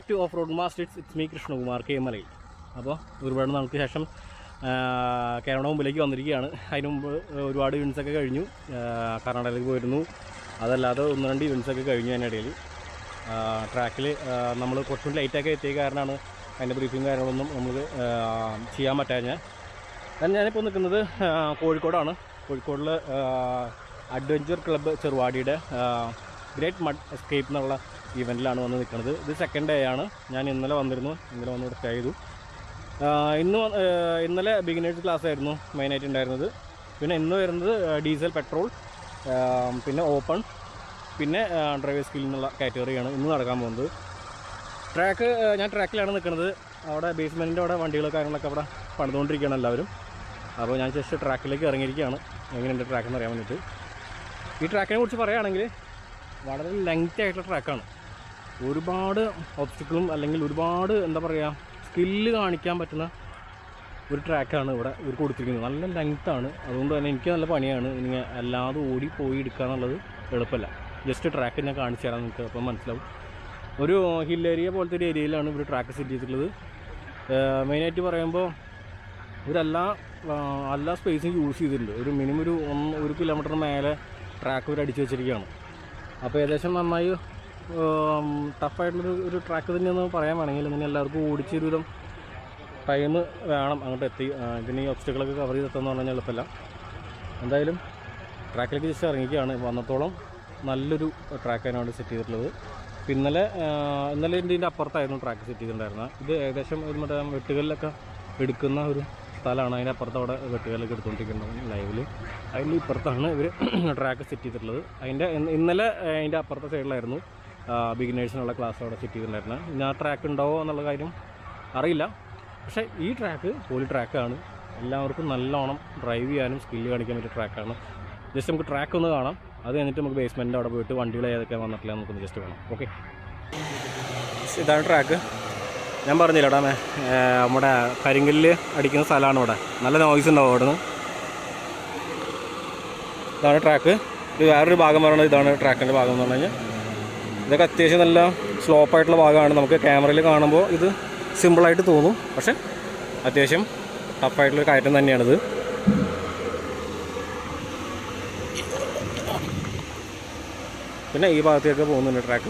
To of road masters it's me Krishnakumar K Malayil അപ്പോൾ ഒരുപാട് നാൾക്ക് ശേഷം കേരള മുമ്പിലേക്ക് വന്നിരിക്കുകയാണ് അതിന് മുമ്പ് ഒരുപാട് ഇവൻസൊക്കെ കഴിഞ്ഞു ആ, കർണാടകയിലേക്ക് പോയിരുന്നു അതല്ലാതെ ഒന്ന് രണ്ട് ഇവൻസൊക്കെ കഴിഞ്ഞു അതിനിടയിൽ ട്രാക്കിൽ നമ്മൾ കുറച്ചും ലൈറ്റൊക്കെ എത്തിയ കാരണമാണ് അതിൻ്റെ ബ്രീഫിങ് കാര്യങ്ങളൊന്നും നമുക്ക് ചെയ്യാൻ പറ്റാഞ്ഞ ഞാൻ ഞാനിപ്പോൾ നിൽക്കുന്നത് ആ, കോഴിക്കോടാണ് കോഴിക്കോടിൽ അഡ്വഞ്ചർ ക്ലബ്ബ് ചെറുവാടിയുടെ ഗ്രേറ്റ് മഡ് എസ്കേപ്പ് എന്നുള്ള ഇവൻറ്റിലാണ് വന്ന് നിൽക്കുന്നത് ഇത് സെക്കൻഡ് ഡേ ആണ് ഞാൻ ഇന്നലെ വന്നിരുന്നു ഇന്നലെ വന്ന് ഇവിടെ സ്റ്റേ ചെയ്തു ആ, ഇന്ന് വ- ആ, ഇന്നലെ ബിഗിനേഴ്സ് ക്ലാസ് ആയിരുന്നു മെയിനായിട്ട് ഉണ്ടായിരുന്നത് പിന്നെ ഇന്ന് വരുന്നത് ഡീസൽ പെട്രോൾ ആ, പിന്നെ ഓപ്പൺ പിന്നെ ഡ്രൈവർ സ്കിൽ എന്നുള്ള കാറ്റഗറിയാണ് ഇന്ന് നടക്കാൻ പോകുന്നത് ട്രാക്ക് ഞാൻ ട്രാക്കിലാണ് നിൽക്കുന്നത് അവിടെ ബേസ്മെൻറ്റിൻ്റെ അവിടെ വണ്ടികൾ കാര്യങ്ങളൊക്കെ അവിടെ പണിതുകൊണ്ടിരിക്കുകയാണ് എല്ലാവരും അപ്പോൾ ഞാൻ ജസ്റ്റ് ട്രാക്കിലേക്ക് ഇറങ്ങിയിരിക്കുകയാണ് എങ്ങനെയുണ്ട് ട്രാക്ക് എന്ന് അറിയാൻ വേണ്ടിയിട്ട് ഈ ട്രാക്കിനെ കുറിച്ച് പറയുകയാണെങ്കിൽ വളരെ ലെങ്തി ആയിട്ടുള്ള ട്രാക്കാണ് ഒരുപാട് ഒബ്സ്റ്റിക്കിളും അല്ലെങ്കിൽ ഒരുപാട് എന്താ പറയുക സ്കില്ല് കാണിക്കാൻ പറ്റുന്ന ഒരു ട്രാക്കാണ് ഇവിടെ ഇവർ കൊടുത്തിരിക്കുന്നത് നല്ല ലെങ്ത്താണ് അതുകൊണ്ട് തന്നെ എനിക്ക് നല്ല പണിയാണ് ഇനി അല്ലാതെ ഓടി പോയി എടുക്കുക എന്നുള്ളത് എളുപ്പമല്ല ജസ്റ്റ് ട്രാക്ക് ഞാൻ കാണിച്ചു തരാം നിങ്ങൾക്ക് അപ്പം മനസ്സിലാവും ഒരു ഹിൽ ഏരിയ പോലത്തെ ഒരു ഏരിയയിലാണ് ഇവർ ട്രാക്ക് സെറ്റ് ചെയ്തിട്ടുള്ളത് മെയിനായിട്ട് പറയുമ്പോൾ ഇവരെല്ലാ ആ, എല്ലാ സ്പേസും യൂസ് ചെയ്തിട്ടുണ്ട് ഒരു മിനിമം ഒരു ഒന്ന് ഒരു കിലോമീറ്റർ മേലെ ട്രാക്ക് ഇവർ അടിച്ചു വെച്ചിരിക്കുകയാണ് അപ്പോൾ ഏകദേശം നന്നായി ടഫായിട്ടുള്ളൊരു ഒരു ട്രാക്ക് തന്നെയെന്ന് പറയാൻ വേണമെങ്കിൽ ഇങ്ങനെ എല്ലാവർക്കും ഓടിച്ചൊരു വിധം ടൈം വേണം അങ്ങോട്ട് എത്തി ആ, ഇതിന് ഈ ഒബ്സ്റ്റക്കിളൊക്കെ കവർ ചെയ്തെത്താന്ന് പറഞ്ഞാൽ എളുപ്പമല്ല എന്തായാലും ട്രാക്കിലേക്ക് ജസ്റ്റ് ഇറങ്ങിക്കുകയാണ് വന്നത്തോളം നല്ലൊരു ട്രാക്കാണ് അവിടെ സെറ്റ് ചെയ്തിട്ടുള്ളത് ഇപ്പം ഇന്നലെ ആ, ഇന്നലെ ഇതിൻ്റെ അപ്പുറത്തായിരുന്നു ട്രാക്ക് സെറ്റ് ചെയ്തിട്ടുണ്ടായിരുന്നത് ഇത് ഏകദേശം ഒരു മറ്റേ വെട്ടുകല്ലൊക്കെ എടുക്കുന്ന ഒരു സ്ഥലമാണ് അതിൻ്റെ അപ്പുറത്ത് അവിടെ വെട്ടുകല്ലൊക്കെ എടുത്തുകൊണ്ടിരിക്കുന്നത് ലൈവിൽ അതിൻ്റെ ഇപ്പുറത്താണ് ഇവർ ട്രാക്ക് സെറ്റ് ചെയ്തിട്ടുള്ളത് അതിൻ്റെ ഇന്ന് ഇന്നലെ ആ, അതിൻ്റെ അപ്പുറത്തെ സൈഡിലായിരുന്നു ബിഗിനേഴ്സിനുള്ള ക്ലാസ് അവിടെ സെറ്റ് ചെയ്തിട്ടുണ്ടായിരുന്നത് ഇനി ആ ട്രാക്ക് ഉണ്ടാവോ എന്നുള്ള കാര്യം അറിയില്ല പക്ഷേ ഈ ട്രാക്ക് പോലി ട്രാക്കാണ് എല്ലാവർക്കും നല്ലോണം ഡ്രൈവ് ചെയ്യാനും സ്കില്ല് കാണിക്കാൻ പറ്റിയ ട്രാക്കാണ് ജസ്റ്റ് നമുക്ക് ട്രാക്ക് ഒന്ന് കാണാം അത് കഴിഞ്ഞിട്ട് നമുക്ക് ബേസ്മെൻറ്റിൻ്റെ അവിടെ പോയിട്ട് വണ്ടികൾ ഏതൊക്കെ വന്നിട്ടില്ല നമുക്കൊന്ന് ജസ്റ്റ് കാണാം ഓക്കെ ഇതാണ് ട്രാക്ക് ഞാൻ പറഞ്ഞില്ല അവിടെ നമ്മുടെ കരിങ്കല്ല് അടിക്കുന്ന സ്ഥലമാണ് ഇവിടെ നല്ല നോയ്സ് ഉണ്ടാവും അവിടെ നിന്ന് ഇതാണ് ട്രാക്ക് ഇത് വേറൊരു ഭാഗം പറയുന്നത് ഇതാണ് ട്രാക്കിൻ്റെ ഭാഗം എന്ന് പറഞ്ഞു കഴിഞ്ഞാൽ ഇതൊക്കെ അത്യാവശ്യം നല്ല സ്ലോപ്പ് ആയിട്ടുള്ള ഭാഗമാണ് നമുക്ക് ക്യാമറയിൽ കാണുമ്പോൾ ഇത് സിമ്പിളായിട്ട് തോന്നും പക്ഷെ അത്യാവശ്യം ടഫായിട്ടുള്ളൊരു കയറ്റം തന്നെയാണിത് പിന്നെ ഈ ഭാഗത്തേക്ക് പോകുന്നുണ്ട് ട്രാക്ക്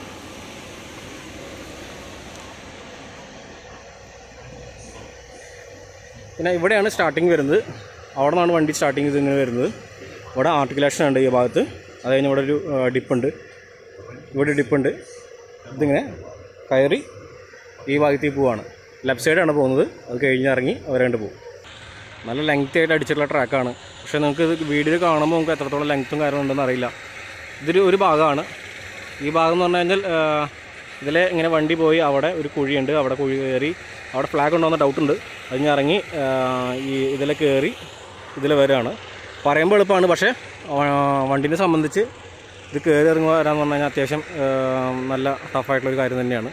പിന്നെ ഇവിടെയാണ് സ്റ്റാർട്ടിങ് വരുന്നത് അവിടെ നിന്നാണ് വണ്ടി സ്റ്റാർട്ടിങ് ഇത് ഇങ്ങനെ വരുന്നത് ഇവിടെ ആർട്ടിക്കുലേഷൻ ഉണ്ട് ഈ ഭാഗത്ത് അത് കഴിഞ്ഞ് ഇവിടെ ഒരു ഡിപ്പുണ്ട് ഇവിടെ ഡിപ്പുണ്ട് ഇതിങ്ങനെ കയറി ഈ ഭാഗത്തേക്ക് പോവാണ് ലെഫ്റ്റ് സൈഡാണ് പോകുന്നത് അത് കഴിഞ്ഞ് ഇറങ്ങി അവരണ്ട് പോകും നല്ല ലെങ്തി ആയിട്ട് അടിച്ചിട്ടുള്ള ട്രാക്കാണ് പക്ഷേ നിങ്ങൾക്ക് ഇത് വീഡിയോയിൽ കാണുമ്പോൾ നമുക്ക് എത്രത്തോളം ലെങ്ത്തും കാര്യങ്ങളും ഉണ്ടെന്ന് അറിയില്ല ഇതൊരു ഒരു ഭാഗമാണ് ഈ ഭാഗം എന്ന് പറഞ്ഞു കഴിഞ്ഞാൽ ഇതിലെ ഇങ്ങനെ വണ്ടി പോയി അവിടെ ഒരു കുഴിയുണ്ട് അവിടെ കുഴി കയറി അവിടെ ഫ്ലാഗ് ഉണ്ടോയെന്ന് ഡൗട്ടുണ്ട് അത് ഞാൻ ഇറങ്ങി ആ, ഈ ഇതിലെ കയറി ഇതിൽ വരികയാണ് പറയുമ്പോൾ എളുപ്പമാണ് പക്ഷേ വണ്ടിനെ സംബന്ധിച്ച് ഇത് കയറി ഇറങ്ങുക വരാന്ന് പറഞ്ഞു കഴിഞ്ഞാൽ അത്യാവശ്യം ആ, നല്ല ടഫായിട്ടുള്ളൊരു കാര്യം തന്നെയാണ്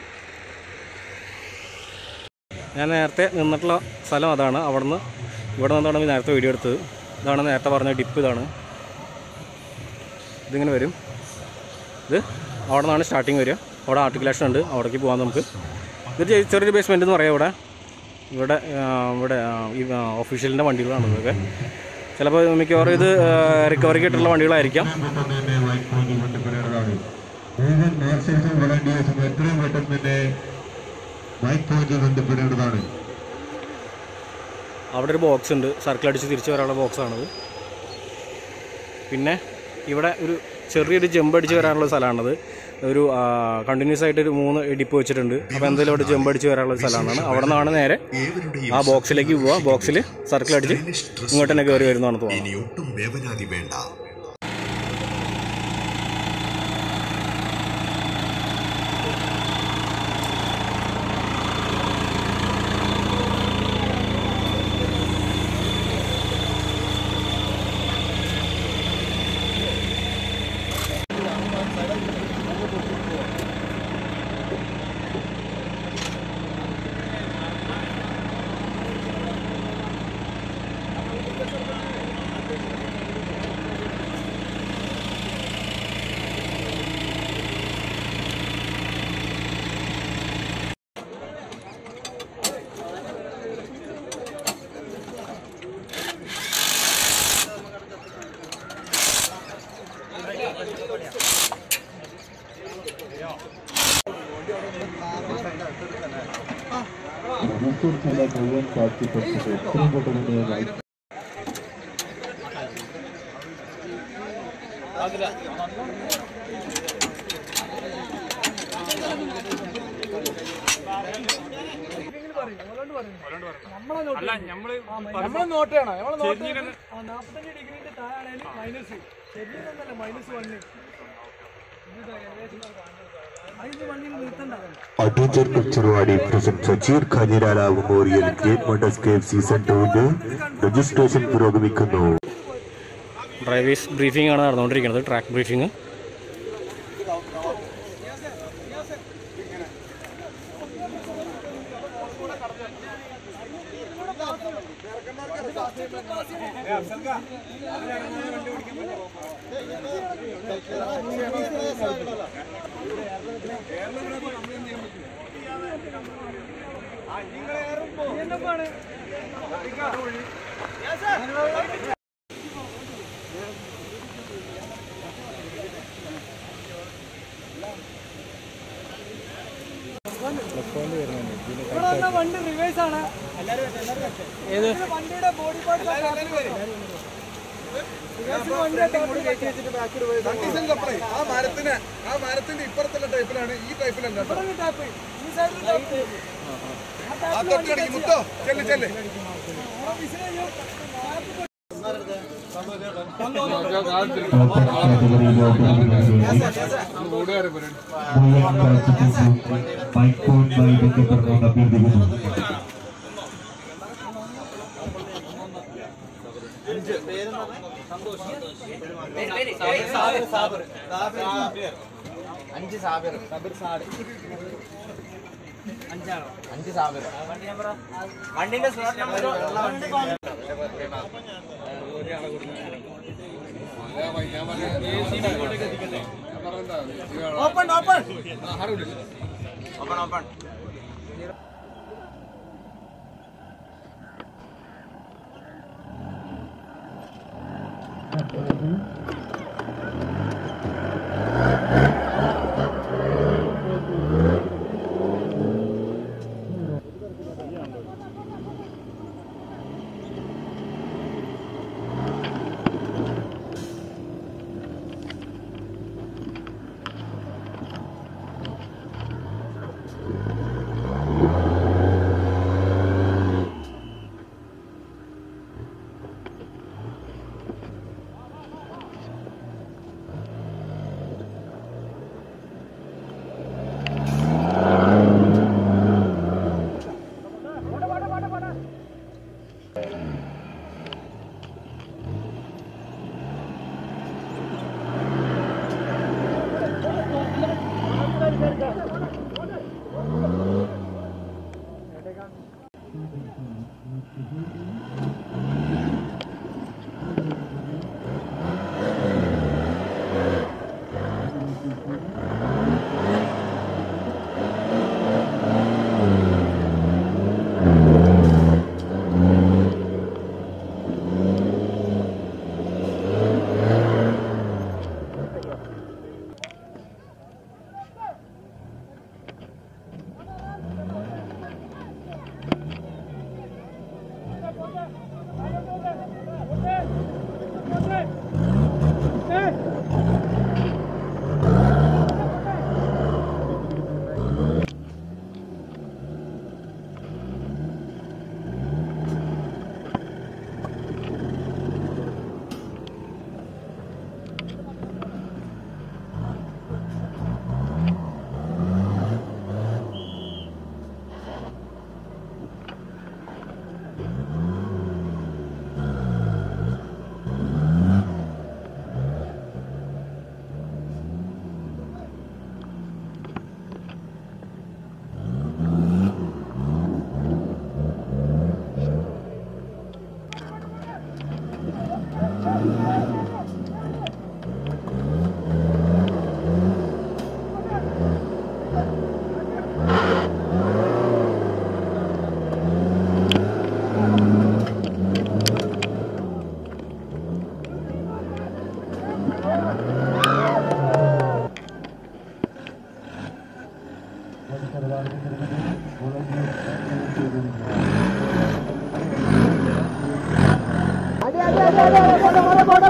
ഞാൻ നേരത്തെ നിന്നിട്ടുള്ള സ്ഥലം അതാണ് അവിടുന്ന് ഇവിടെ നിന്നാണ് നേരത്തെ വീഡിയോ എടുത്തത് ഇതാണ് നേരത്തെ പറഞ്ഞ ഡിപ്പ് ഇതാണ് ഇതിങ്ങനെ വരും ഇത് അവിടെ നിന്നാണ് സ്റ്റാർട്ടിങ് വരിക അവിടെ ആർട്ടിക്കുലേഷൻ ഉണ്ട് അവിടേക്ക് പോകാം നമുക്ക് ഇത് ചെ- ചെറിയൊരു ബേസ്മെൻറ്റ് എന്ന് പറയാം ഇവിടെ ഇവിടെ ആ, ഇവിടെ ആ, ഈ ഒഫീഷ്യലിൻ്റെ വണ്ടികളാണ് ഇതൊക്കെ ചിലപ്പോൾ മിക്കവാറും ഇത് റിക്കവറിക്ക് ഇട്ടുള്ള വണ്ടികളായിരിക്കാം തന്നെ വൈറ്റ് പോയിന്റ് കൊണ്ടുവരുന്നതാണ് മുഴുവൻ മാർഷൽസും വളണ്ടിയേഴ്സും എത്രയും പെട്ടെന്ന് തന്നെ വൈറ്റ് പോയിന്റ് കൊണ്ടുവരേണ്ടതാണ് അവിടെ ഒരു ബോക്സ് ഉണ്ട് സർക്കിൾ അടിച്ച് തിരിച്ചു വരാനുള്ള ബോക്സാണത് പിന്നെ ഇവിടെ ഒരു ചെറിയൊരു ജമ്പ് അടിച്ച് വരാനുള്ള സ്ഥലമാണത് ഒരു കണ്ടിന്യൂസ് ആയിട്ട് ഒരു മൂന്ന് ഡിപ്പ് വെച്ചിട്ടുണ്ട് അപ്പോൾ എന്തായാലും അവിടെ ജമ്പ് അടിച്ച് വരാനുള്ള സ്ഥലമാണ് അവിടെ നിന്നാണ് നേരെ ആ ബോക്സിലേക്ക് പോവുക ബോക്സിൽ സർക്കിൾ അടിച്ച് ഇങ്ങോട്ട് തന്നെ കയറി വരുന്നതാണ് തോന്നുന്നത് ഇനി ഒട്ടും വേവനാതി വേണ്ട രജിസ്റ്റർ ചെയ്ത മുഴുവൻ പാർട്ടികൾക്കും എത്രയും പെട്ടെന്ന് വൈറ്റ് നമ്മളെ നോട്ടാണ് നമ്മളെ നോട്ട് നാപ്പത്തഞ്ച് ഡിഗ്രിന്റെ താഴെ മൈനസ് ശരിയെന്നല്ല മൈനസ് വണ്ണ് അതിന് വണ്ണിൽ നിർത്തണ്ടാകും Adventure Culturewadi presents Sachir Khajirala Memorial Great Wonders Cave Season 2 registration പുരോഗമിക്കുന്നു ഡ്രൈവേഴ്സ് ബ്രീഫിംഗ് ആണ് നടന്നുകൊണ്ടിരിക്കുന്നത് ട്രാക്ക് ബ്രീഫിംഗ് എന്നപ്പാണ് ഇവിടെ വന്ന വണ്ടി റിവേഴ്സ് ആണ് ഏത് വണ്ടിയുടെ ബോഡി പാർട്ട് ആ മരത്തിന് ആ മരത്തിന്റെ ഇപ്പുറത്തുള്ള ടൈപ്പിലാണ് ഈ ടൈപ്പിലല്ല കേട്ടോ. ഈ സൈഡിൽ ടാപ്പ് ആ തൊട്ടടിക്ക് മുത്തോ ചെല്ല് ചെല്ല് മുഴുവൻ പാർട്ടികൾക്കും മൈക്കോണുമായി ബന്ധപ്പെടണമെന്ന് അഭ്യർത്ഥിക്കുന്നു ഓപ്പൺ ഓപ്പൺ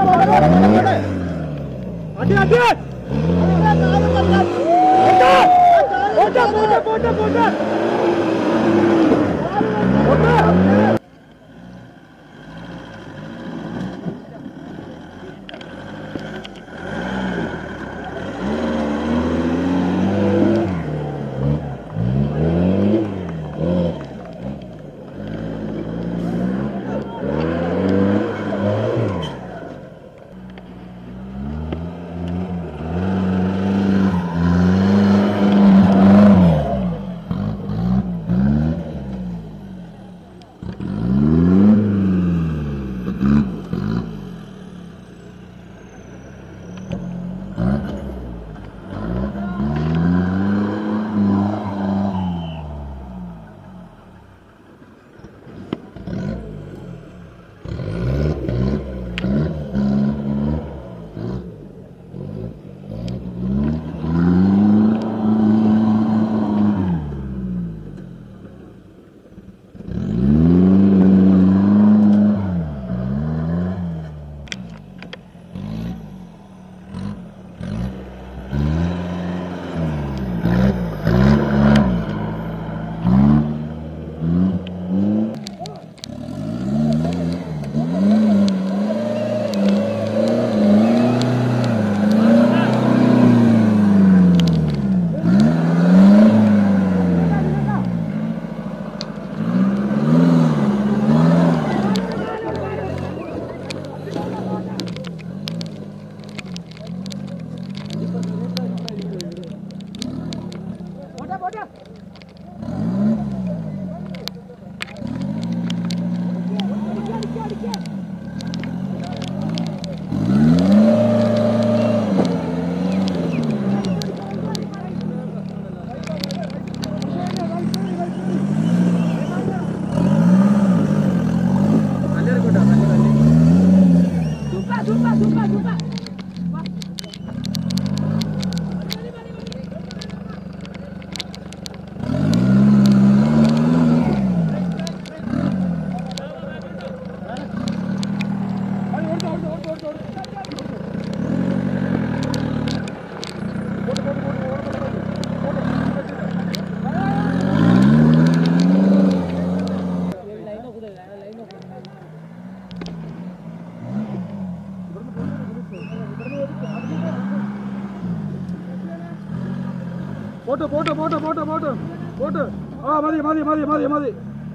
പോട്ട് പോട്ട് പോട്ട് പോട്ട് പോട്ട് പോട്ട് ആ മതി മതി മതി മതി മതി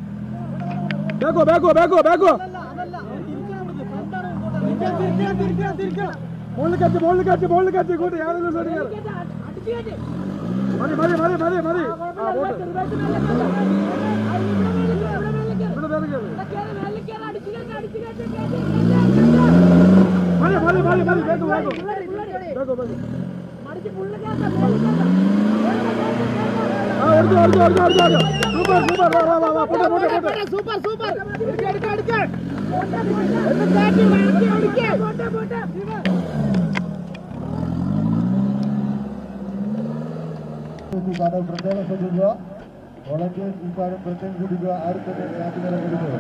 ബേക്കോ ബേക്കോ ബേക്കോ ബേക്കോ മുകളിൽ കച്ച് മുകളിൽ കച്ച് മുകളിൽ കച്ച് കൂട്ടി ആരെങ്കിലും സൈഡിൽ കയറ്. മതി മതി മതി മതി മതി ആ പോട്ട് ഇവിടെ വേറെ കയറ്. മതി മതി മതി മതി ബേക്കോ ബേക്കോ ബേക്കോ ബേക്കോ ആ എടുത്തു എടുത്തു എടുത്തു എടുത്തു എടുത്തു സൂപ്പർ സൂപ്പർ വാ വാ വാ വാ പോട്ടെ പോട്ടെ പോട്ടെ സൂപ്പർ സൂപ്പർ ഈ കാര്യം പ്രത്യേകം ശ്രദ്ധിക്കുക വോളണ്ടിയേഴ്സ് ഈ കാര്യം പ്രത്യേകം ശ്രദ്ധിക്കുക ആരും തന്നെ യാത്ര കൊടുക്കുക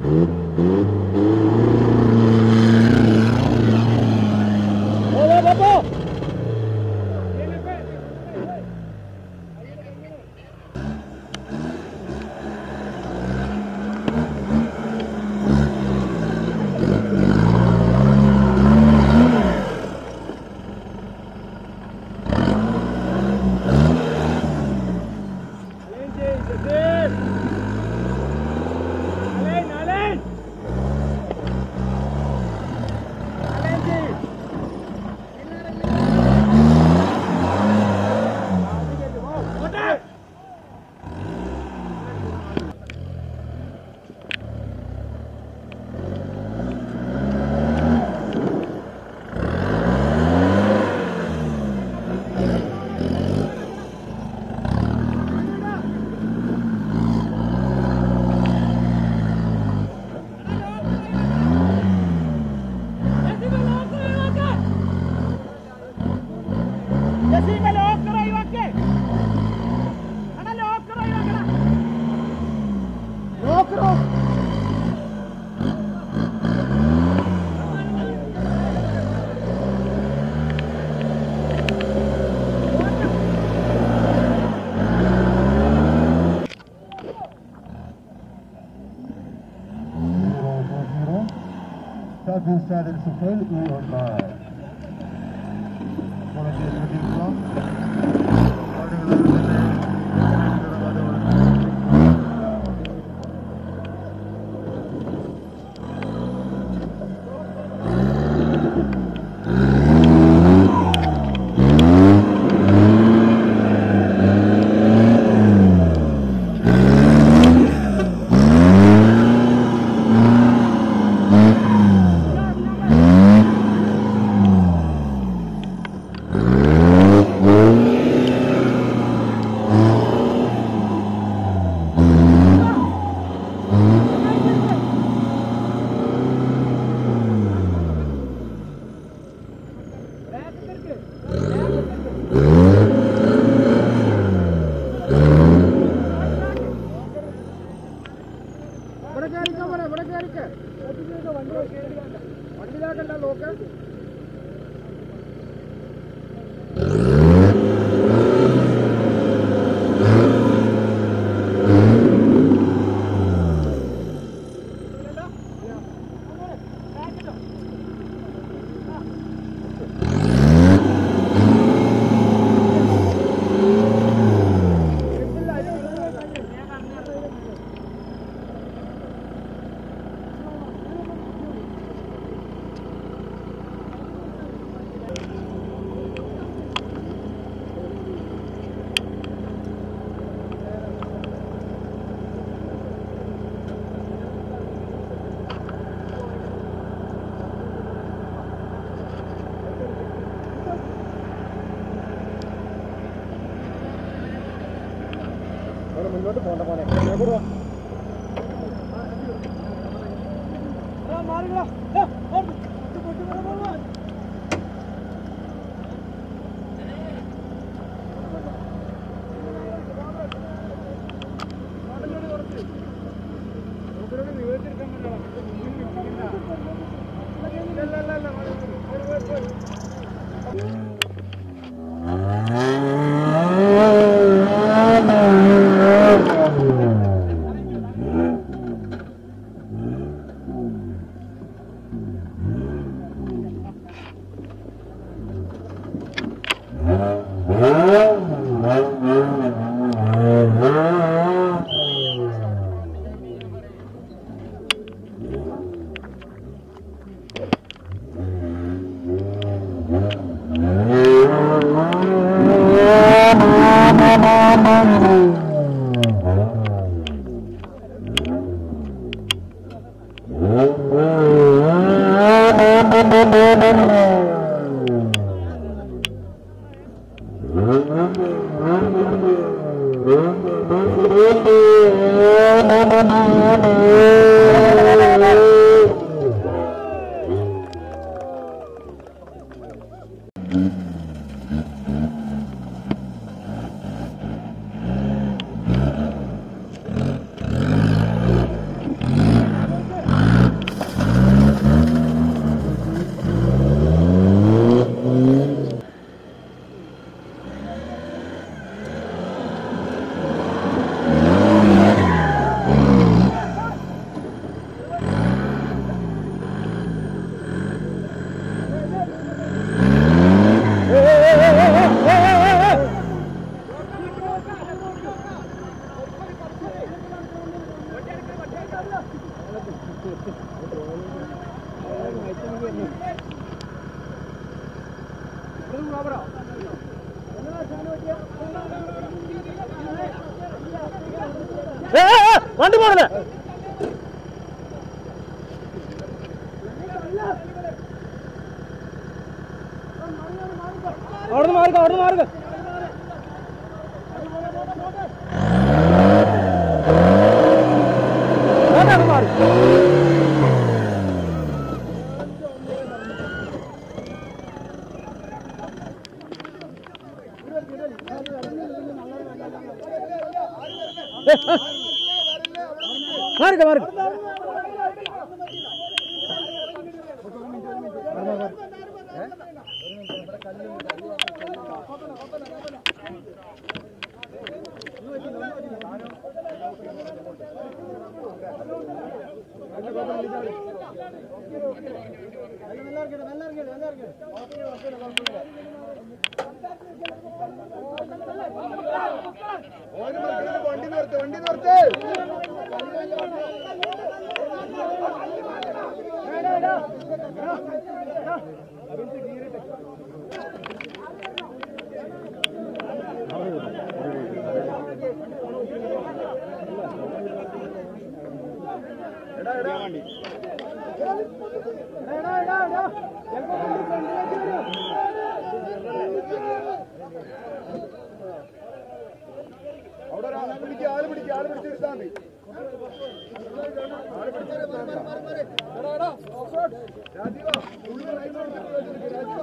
Starting started to fail you on by. Volunteers looking from. മുന്നോട്ട് പോണ്ട പോനെ എവിടെ വാ ഏ, ഏ, ഏ, വണ്ടി പോണല്ലേ അവിടുന്ന് മാറുക അവിടുന്ന് മാറുക വേണ്ട, മാറി മാറിക്ക മാറിക്ക വണ്ടി നിർത്ത് വണ്ടി നിർത്ത് അവിടെ ഒരാളെ പിടിക്കുക ആള് പിടിക്കുക ആള് പിടിച്ചെടുത്താൽ മതി ആള് പിടിച്ചെടുത്താൽ മതി എടാ, എടാ, off road. രാജീവ, ഉള്ളിൽ line കൊടുത്തിട്ട് വെച്ചിരിക്ക്, രാജീവ.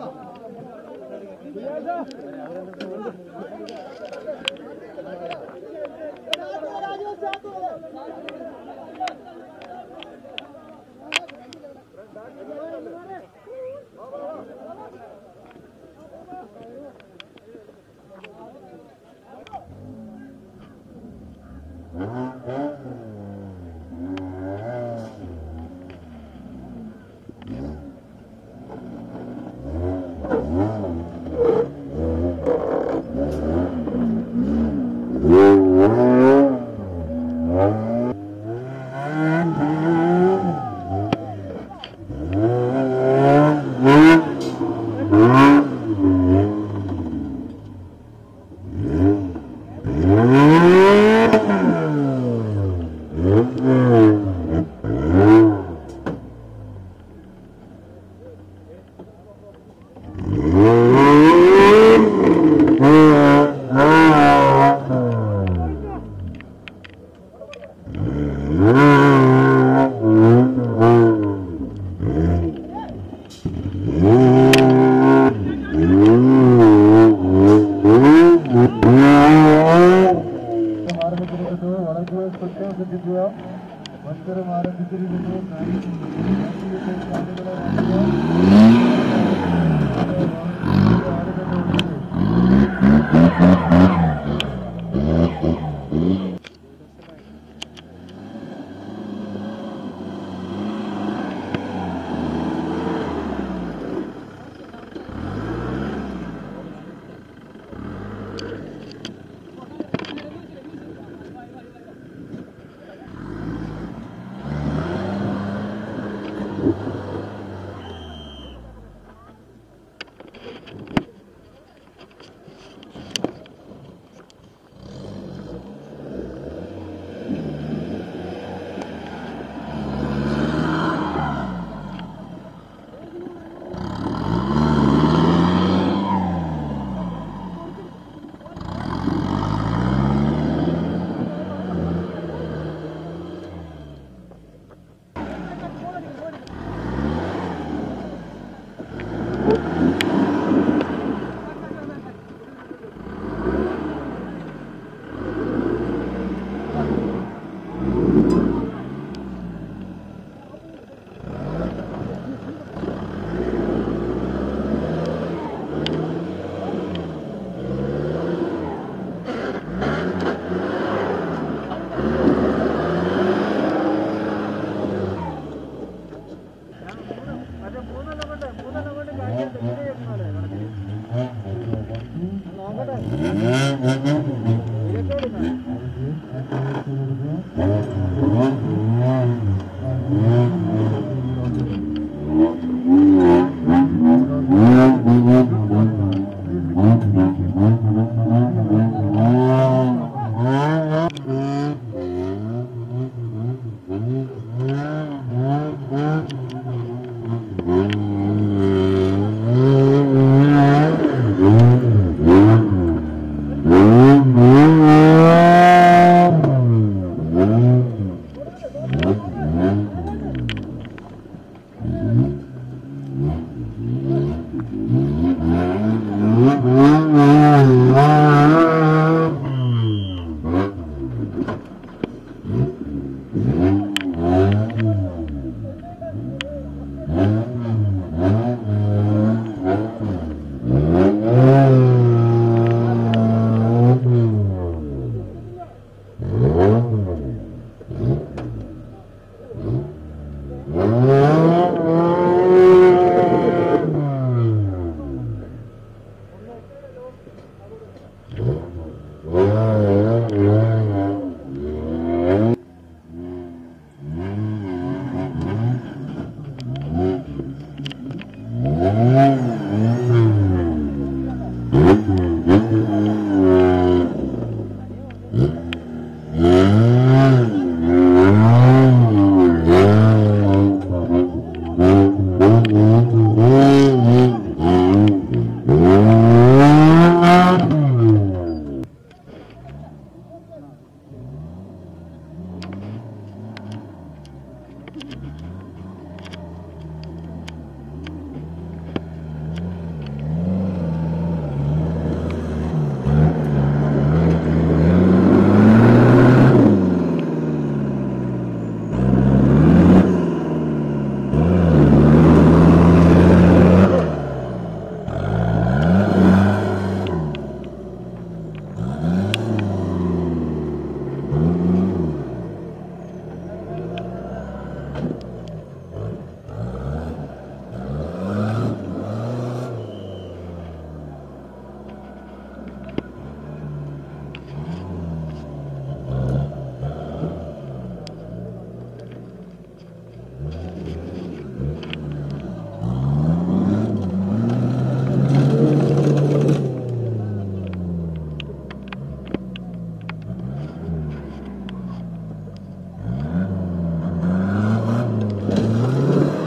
ആരംഭിച്ചിരിക്കുന്നു വളരെ പ്രത്യേകം ശ്രദ്ധിക്കുക മത്സരം ആരംഭിച്ചിരിക്കുന്നു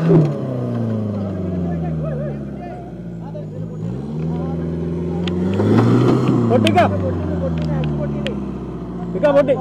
പൊട്ടിക്ക ഇക്ക പൊട്ടി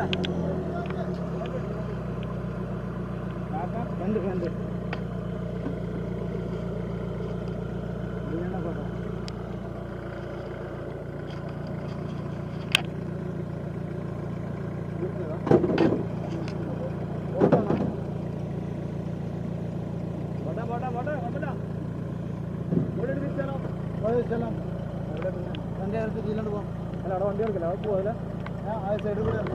വണ്ടി അടുത്ത് ഇതിലോട്ട് പോകാം അല്ല അവിടെ വണ്ടി എടുക്കില്ല അവിടെ പോകില്ല ആ സൈഡിൽ കൂടെ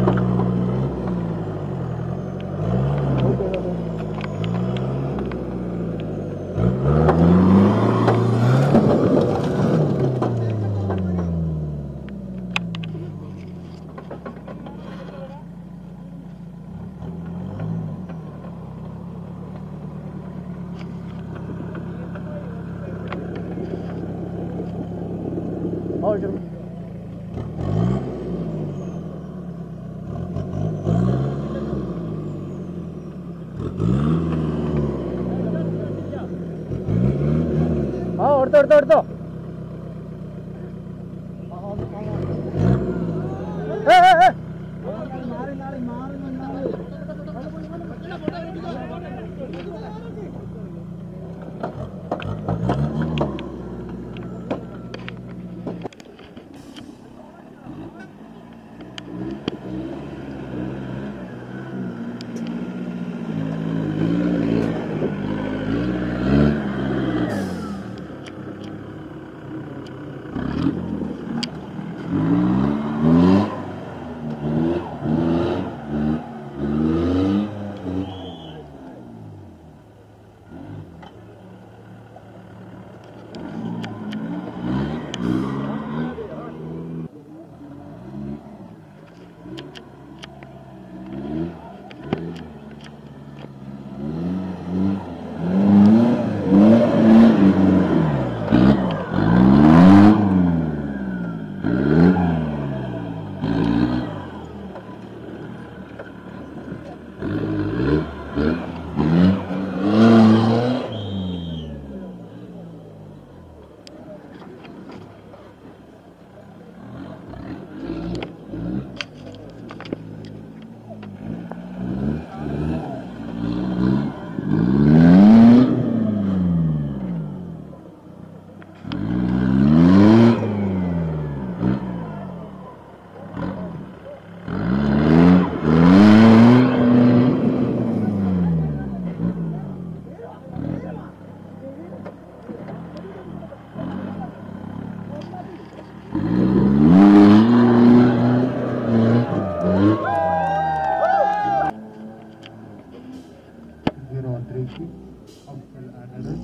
ഓ ശരി ആ എടുത്തോ എടുത്തോ എടുത്തോ ഏ, ഏ, ഏ. zero one three two of another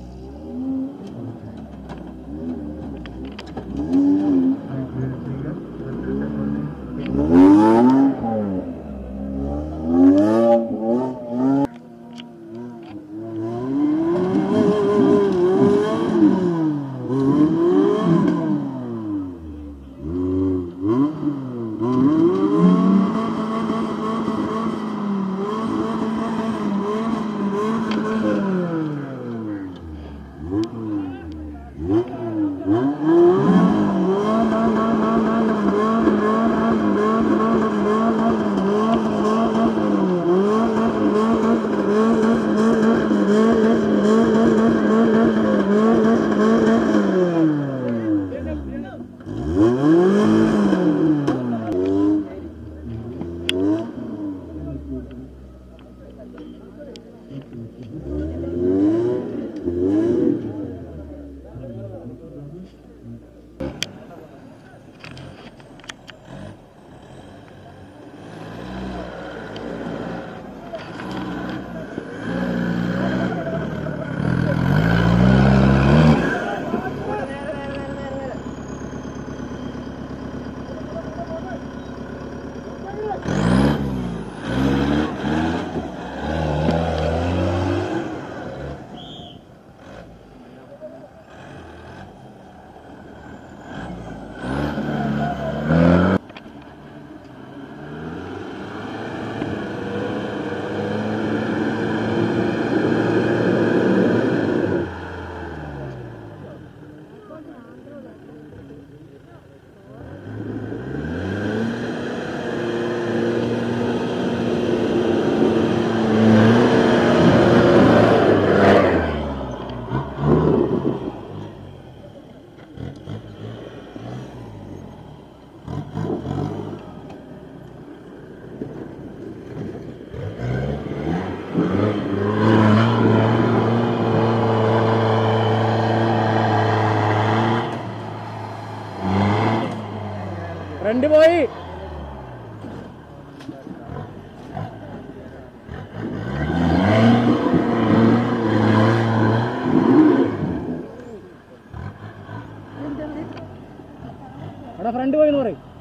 friend പോയി എന്ന് പറയും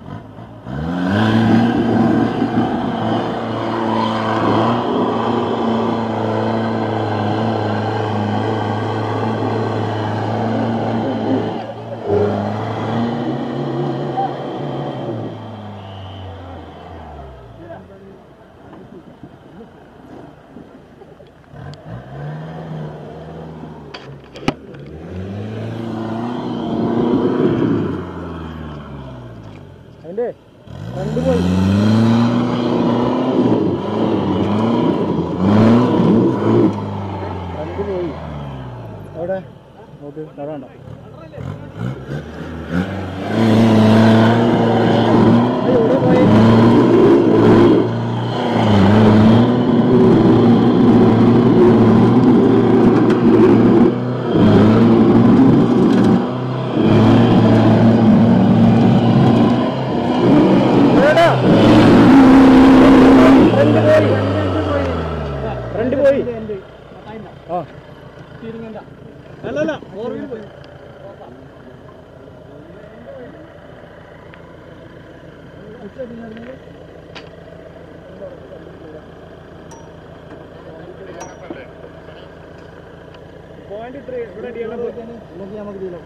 അതിന്റെ ഫ്രണ്ട് പോയി ഫ്രണ്ട് പോയി എവിടെ നോക്ക് അവിടെ വേണ്ട എവിടെ പോയി എവിടാ? ഫ്രണ്ട് പോയി ഫ്രണ്ട് പോയി ആ അല്ലല്ല ഫോർ വീൽ പോയി പോയിന്റ് ഇത്ര ഇവിടെ അടിയാലോ നമുക്ക് ചെയ്യാം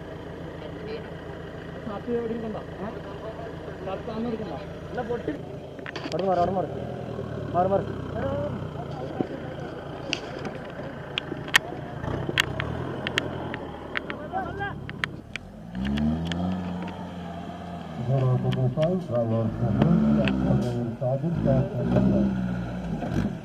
സാത്തി എവിടെ ഇരിക്കണ്ട സാത്താന്ന് എടുക്കണ്ട അല്ല പൊട്ടി അവിടെ മാറി അവിടെ മാറി മാറി മാറി Zero to five, driver, Sadir, Sadir,